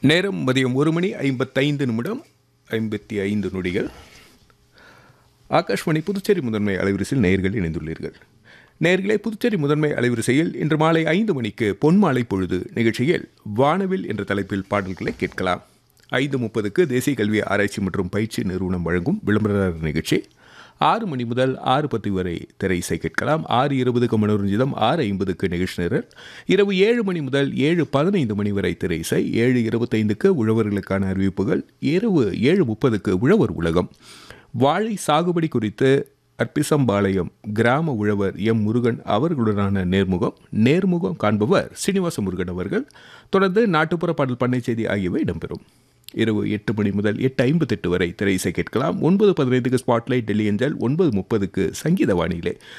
நேரம் மதியம் ஒரு மணி ஐம்பத்தைந்து நிமிடம் ஐம்பத்தி ஐந்து நொடிகள் ஆகாஷ்வாணி புதுச்சேரி முதன்மை அலைவரிசையில் நேயர்கள் இணைந்துள்ளீர்கள் நேயர்களே புதுச்சேரி முதன்மை அலைவரிசையில் இன்று மாலை ஐந்து மணிக்கு பொன்மாலை பொழுது நிகழ்ச்சியில் வானவில் என்ற தலைப்பில் பாடல்களை கேட்கலாம் ஐந்து முப்பதுக்கு தேசிய கல்வி ஆராய்ச்சி மற்றும் பயிற்சி நிறுவனம் வழங்கும் விளம்பர நிகழ்ச்சி ஆறு மணி முதல் ஆறு பத்து வரை திரை இசை கேட்கலாம் ஆறு இருபதுக்கு மனோரஞ்சிதம் ஆறு ஐம்பதுக்கு நிகழ்ச்சி நிரல் இரவு ஏழு மணி முதல் ஏழு பதினைந்து மணி வரை திரை இசை ஏழு இருபத்தைந்துக்கு உழவர்களுக்கான அறிவிப்புகள் இரவு ஏழு முப்பதுக்கு உழவர் உலகம் வாழை சாகுபடி குறித்து அற்பிசம்பாளையம் கிராம உழவர் எம் முருகன் அவர்களுடனான நேர்முகம் நேர்முகம் காண்பவர் சீனிவாச முருகன் அவர்கள் தொடர்ந்து நாட்டுப்புற பாடல் பண்ணை செய்தி ஆகியவை இடம்பெறும் இரவு எட்டு மணி முதல் எட்டு ஐம்பத்தெட்டு வரை திரை இசை கேட்கலாம் ஒன்பது பதினைந்துக்கு ஸ்பாட்லைட் டெல்லி என்றால் ஒன்பது முப்பதுக்கு சங்கீத வானிலை